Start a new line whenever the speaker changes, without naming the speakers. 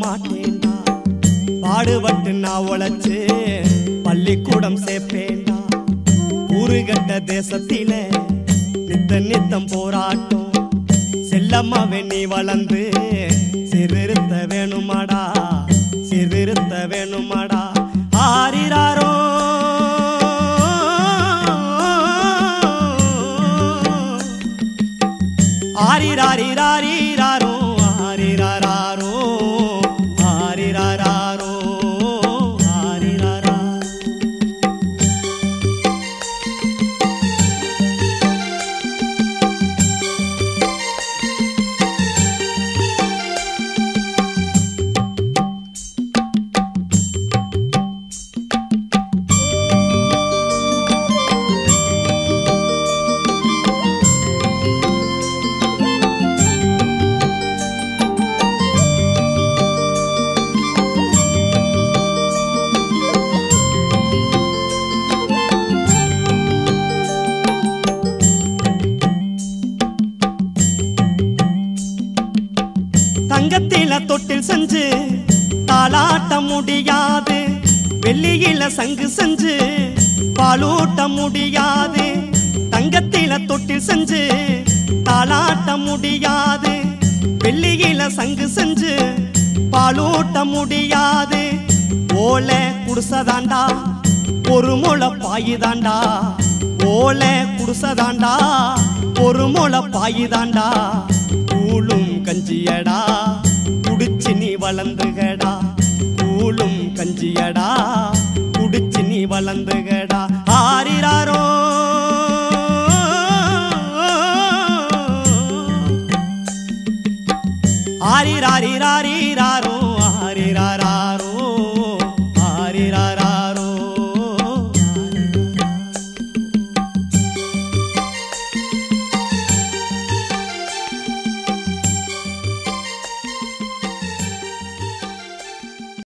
மாட்டேன்டா பாடுபட்டு நான் உழைச்சு பள்ளிக்கூடம் சேர்ப்பேன்டா ஊருகட்ட தேசத்தில நித்த நித்தம் போராட்டம் செல்லம்மாவே நீ வளர்ந்து சிறுத்த வேணுமாடா சிறுத்த வேணுமாடா ஆரிராரோ ஆரிராரிராரிராரோ ஆரிராரோ ஆரிராரோ ஆரிராரா தங்கத்தில தொட்டில் செஞ்சு தாளாட்ட முடியாது வெள்ளியில சங்கு செஞ்சு பாலூட்ட முடியாது தங்கத்தில தொட்டில் செஞ்சு தாளாட்ட முடியாது வெள்ளியில சங்கு செஞ்சு பாலூட்ட முடியாது ஓலை குடிசதாண்டா ஒரு முளை பாயுதாண்டா ஓலை குடிசதாண்டா ஒரு முளை பாயுதாண்டா கூழும் கஞ்சியடா குடிச்சு நீ வளர்ந்துகடா கூழும் கஞ்சியடா குடிச்சு நீ வளர்ந்துகடா ஆரி